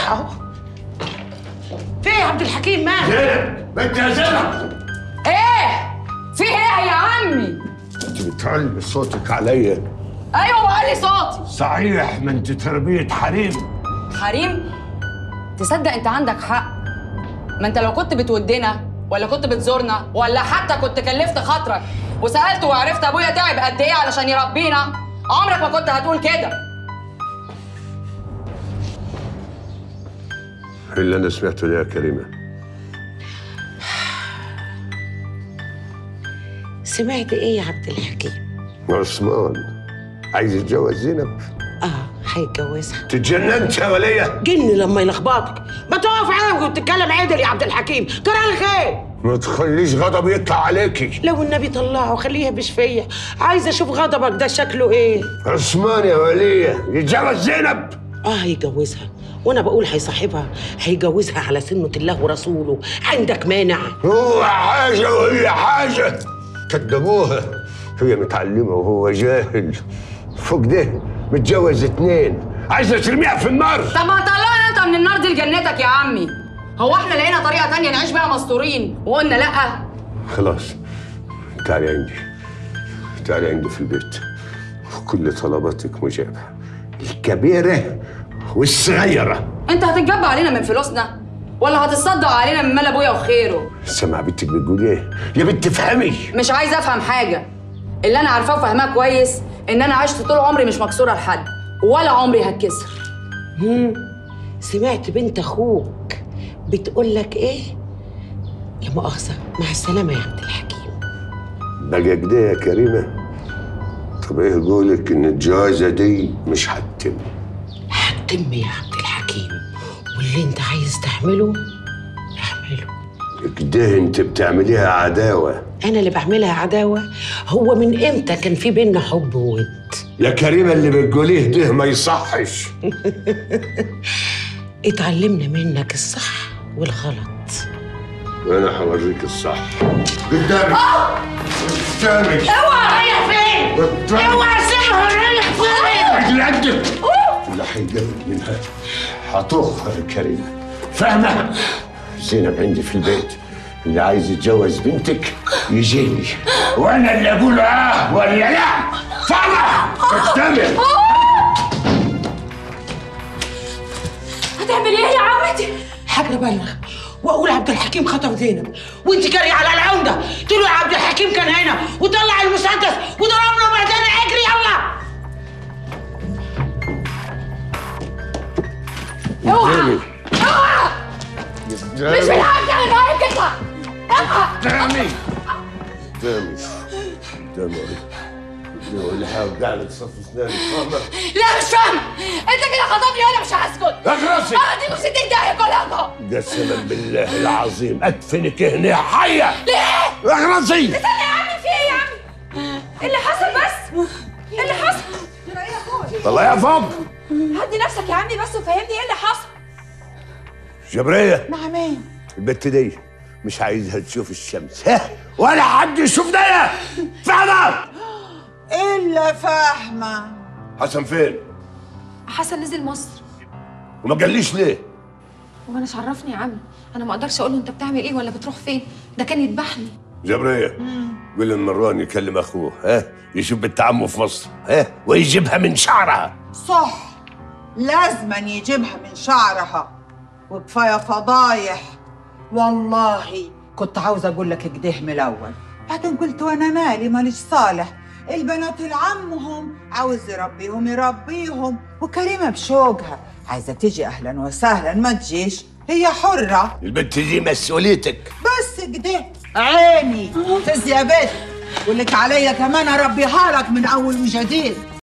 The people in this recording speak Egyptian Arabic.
واضح اهو في ايه يا عبد الحكيم مالك زينب بنت يا زينب ايه في ايه يا عمي انت بتعلي صوتك عليا ايوه وقال لي صوتي صحيح ما انت تربيه حريم حريم تصدق انت عندك حق ما انت لو كنت بتودنا ولا كنت بتزورنا ولا حتى كنت كلفت خاطرك وسالت وعرفت ابويا تعب قد ايه علشان يربينا عمرك ما كنت هتقول كده اللي انا سمعته ده يا كريمه سمعت ايه يا عبد الحكيم عثمان عايز يتجوز زينب اه هيتجوزها تتجننت يا وليه جن لما يلخبطك ما تقف عادي وتتكلم عدل يا عبد الحكيم ترى لك ايه ما تخليش غضب يطلع عليكي لو النبي طلعه خليه يهبش فيا عايزه اشوف غضبك ده شكله ايه عثمان يا وليه يتجوز زينب اه هيجوزها وانا بقول هيصاحبها هيجوزها على سنة الله ورسوله عندك مانع هو حاجه وهي حاجه كدبوها هي متعلمه وهو جاهل فوق ده متجوز اتنين عايزه ترميها في النار طب ما طلعنا انت من النار دي لجنتك يا عمي هو احنا لقينا طريقه تانية نعيش بيها مستورين وقلنا لا خلاص تعالي عندي تعالي عندي في البيت كل طلباتك مجابة الكبيرة والصغيرة انت هتتجب علينا من فلوسنا ولا هتصدق علينا من مال ابويا وخيره سمع بنتك بتقول ايه يا بنت افهمي مش عايزه افهم حاجه اللي انا عارفاه وفاهماه كويس ان انا عشت طول عمري مش مكسوره لحد ولا عمري هتكسر سمعت بنت اخوك بتقول لك ايه لا مؤاخذه مع السلامه يا عبد الحكيم بقى كده يا كريمة طب ايه قولك ان الجوازة دي مش هتتم هتتم يا عبد الحكيم واللي انت عايز تعمله اعمله كده انت بتعمليها عداوة انا اللي بعملها عداوه هو من امتى كان في بينا حب وود يا كريمة اللي بتقوليه ده ما يصحش اتعلمنا منك الصح والغلط وانا هوريك الصح قدامك قدامك اوعى رايح فين قدامك اوعى سيبها رايح فين اللي عندك اللي هيقرب منها هطخها يا كريمة فاهمة؟ زينب عندي في البيت اللي عايز يتجوز بنتك يجيني وانا اللي اقول اه ولا لا فاهمة؟ قدامك هتعمل ايه يا عمتي حاجه ابلغ واقول عبد الحكيم خطف زينب وانت جري على العمده تقول له عبد الحكيم كان هنا وطلع المسدس وضرب له بعدين اجري يلا اوعى اوعى مش قدامي بالعافيه انا معاك كده اوعى قدامي قدامي قدامي والحاول قاعد تصف اسناني فاهمة؟ لا مش فاهم انت كده خطفني وانا مش هسكت اخرسي هديكوا 60 دقيقه كلكم قسما بالله العظيم ادفنك هنا حية ليه؟ اخرسي استنى يا عمي في ايه يا عمي؟ ايه اللي حصل بس؟ ايه اللي حصل؟ طلعيها فوق هدي نفسك يا عمي بس وفهمني ايه اللي حصل جبرية نعمين البت دي مش عايزها تشوف الشمس ها ولا حد يشوف ديا فاهمة إلا فاهمة حسن فين حسن نزل مصر وما قاليش ليه وانا مش عرفني يا عم انا ما اقدرش اقول له انت بتعمل ايه ولا بتروح فين ده كان يذبحني جبرية قول المران يكلم اخوه ها يشوف بنت عمه في مصر ها ويجيبها من شعرها صح لازما يجيبها من شعرها وكفاية فضايح والله كنت عاوزة أقول لك كده من الأول بعدين قلت وأنا مالي ماليش صالح البنات العمهم عاوز يربيهم يربيهم وكريمة بشوقها عايزة تيجي أهلا وسهلا ما تجيش هي حرة البنت دي مسؤوليتك بس كده عيني فز يا بنت ولك عليا كمان أربيها لك من أول وجديد